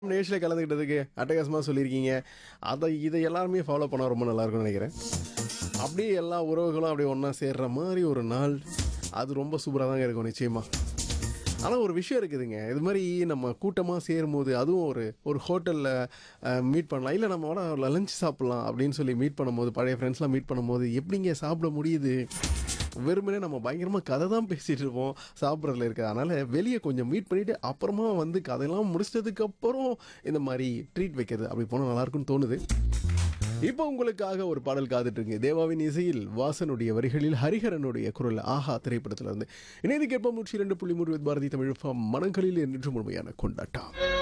நிகழ்ச்சியில் கலந்துக்கிட்டதுக்கு அட்டகாசமாக சொல்லியிருக்கீங்க அதை இதை எல்லாருமே ஃபாலோ பண்ண ரொம்ப நல்லா இருக்கும்னு நினைக்கிறேன் அப்படியே எல்லா உறவுகளும் அப்படியே ஒன்றா சேர்ற மாதிரி ஒரு நாள் அது ரொம்ப சூப்பராக தாங்க இருக்கும் நிச்சயமாக ஆனால் ஒரு விஷயம் இருக்குதுங்க இது மாதிரி நம்ம கூட்டமாக சேரும்போது அதுவும் ஒரு ஒரு ஹோட்டலில் மீட் பண்ணலாம் இல்லை நம்ம வேணா லஞ்ச் சாப்பிட்லாம் அப்படின்னு சொல்லி மீட் பண்ணும்போது பழைய ஃப்ரெண்ட்ஸ்லாம் மீட் பண்ணும்போது எப்படிங்க சாப்பிட முடியுது வெறுமனே நம்ம பயங்கரமாக கதை தான் பேசிகிட்டு இருப்போம் சாப்பிட்றதுல இருக்க அதனால் வெளியே கொஞ்சம் மீட் பண்ணிவிட்டு அப்புறமா வந்து கதையெல்லாம் முடிச்சதுக்கப்புறம் இந்த மாதிரி ட்ரீட் வைக்கிறது அப்படி போனால் நல்லாயிருக்குன்னு தோணுது இப்போ உங்களுக்காக ஒரு பாடல் காத்துட்டு இருக்கு தேவாவின் இசையில் வாசனுடைய வரிகளில் ஹரிஹரனுடைய குரல் ஆஹா திரைப்படத்துல இருந்து இணைந்து கேட்போம் நூற்றி இரண்டு புள்ளி மூன்று பாரதி தமிழ் மனங்களில் என்று முழுமையான கொண்டாட்டம்